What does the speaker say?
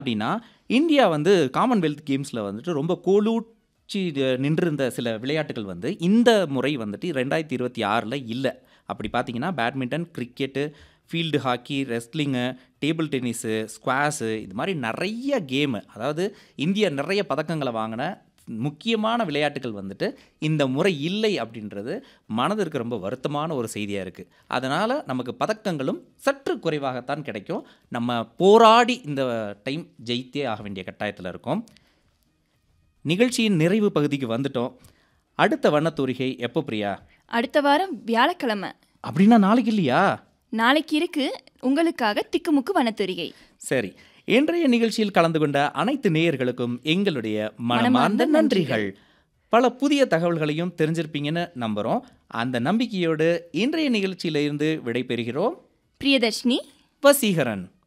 அப்படின்னா, இந்தியா வந்து காமன்வெல்த் கேம்ஸ்ல வந்துட்டு ரொம்ப கோலூச்சி நின்றிருந்த சில விளையாட்டுகள் வந்து, இந்த முறை வந்துட்டு 2026ல இல்ல. அப்படி பார்த்தீங்கன்னா, badminton, cricket, field hockey, wrestling, table tennis, squash இது மாரி நெறைய கேமு. அதாவது இந்தியா நெறைய பதக்கங்கள வாங்குன முக்கியமான விளையாட்டுகள் வந்துட்டு, இந்த முறை இல்லை அப்படின்றது மனதிற்கு ரொம்ப வருத்தமான ஒரு செய்தியா இருக்கு. அதனால நமக்கு பதக்கங்களும் சற்று குறைவாகத்தான் கிடைக்கும். நம்ம போராடி இந்த டைம் ஜெயித்தே ஆக வேண்டிய கட்டாயத்தில இருக்கோம். நிகழ்ச்சியின் நிறைவு பகுதிக்கு வந்துட்டோம். அடுத்த வண்ணத்தூரிகை எப்போ பிரியா? அடுத்த வாரம் வியாழக்கிழமை. அப்படின்னா நாளைக்கு இல்லையா? நாளைக்கு இருக்கு. உங்களுக்காக திக்குமுக்கு வனத்தூரிகை. சரி. இன்றைய நிகழ்ச்சியில் கலந்து கொண்ட அனைத்து நேயர்களுக்கும் எங்களுடைய மனமார்ந்த மனமார்ந்த நன்றிகள். நன்றிகள். பல புதிய தகவல்களையும் தெரிஞ்சிருப்பீங்கன்னு நம்புறோம். அந்த நம்பிக்கையோடு இன்றைய நிகழ்ச்சியில இருந்து விடைபெறுகிறோம். பிரியதர்ஷினி வசீகரன்.